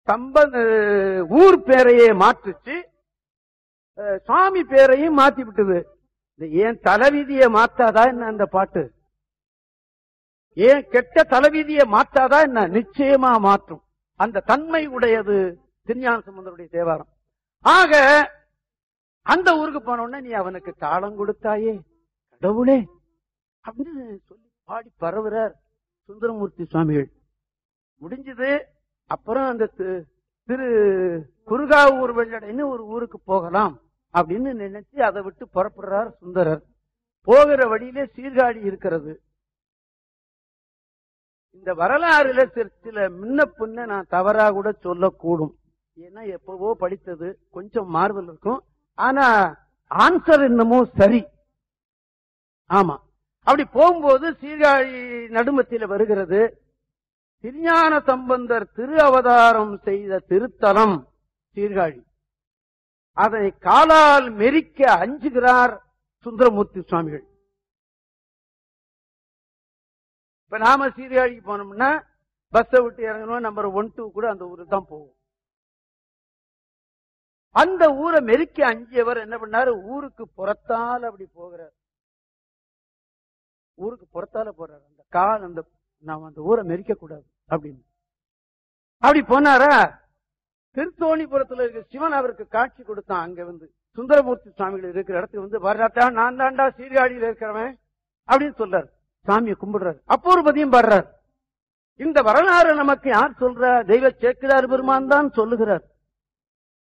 தம்ப அஹ், ஊர் பேரையே மாற்றுச்சு அஹ், சுவாமி பேரையும் மாத்தி விட்டது இந்த ஏன் தலைவிதியை மாத்தாதா என்ன அந்த பாட்டு ஏன் கெட்ட தலைவிதியை மாத்தாதா என்ன நிச்சயமா மாற்றும் அந்த தன்மை உடையது திருஞான சம்பந்தருடைய தேவாரம் ஆக அந்த ஊருக்கு போன உடனே நீ அவனுக்கு தாளம் கொடுத்தாயே கடவுளே அப்படின்னு சொல்லி பாடி பரவுறார் சுந்தரமூர்த்தி சுவாமிகள் முடிஞ்சது அப்புறம் அந்த தி- திரு குருகாவூர் வெள்ளடைன்னு ஒரு ஊருக்கு போகலாம் அப்படின்னு நினைச்சு அதை விட்டு புறப்படுறார் சுந்தரர் போகிற வழியிலே சீர்காழி இருக்கிறது இந்த வரலாறுல சில சில முன்ன பின்ன நான் தவறா கூட சொல்லக்கூடும் ஏன்னா எப்பவோ படித்தது கொஞ்சம் மாறுதல் இருக்கும் ஆனா ஆன்சர் என்னமோ சரி ஆமா அப்படி போகும்போது சீர்காழி நடுமத்தில வருகிறது திருஞான சம்பந்தர் திரு அவதாரம் செய்த திருத்தலம் சீர்காழி அதை காலால் மெரிக்க அஞ்சுகிறார் சுந்தரமூர்த்தி சுவாமிகள் இப்ப நாம சீர்காழிக்கு போனோம்னா பஸ்ஸை விட்டு இறங்கணும் நம்பர் ஒன் டூ கூட அந்த ஊருக்கு தான் போவோம் அந்த ஊரை மெரிக்க அஞ்சியவர் என்ன பண்ணாரு ஊருக்கு புறத்தால் அப்படி போகிறார் ஊருக்கு புறத்தால போறாரு அந்த கால் அந்த நாம் அந்த ஊரை மெரிக்க கூடாது அப்படின்னு அப்படி போனாரா திருத்தோணிபுரத்துல இருக்க சிவன் அவருக்கு காட்சி கொடுத்தான் அங்க வந்து சுந்தரமூர்த்தி சுவாமிகள் இருக்கிற இடத்துக்கு வந்து வர்றாத்தா நான் தாண்டா சீர்காழியில இருக்கிறவன் அப்படின்னு சொல்றாரு சாமியை கும்பிடுறாரு அப்போ ஒரு பதியம் பாடுறார் இந்த வரலாறு நமக்கு யார் சொல்ற தெய்வ சேக்கிரார் பெருமான் தான் சொல்லுகிறார்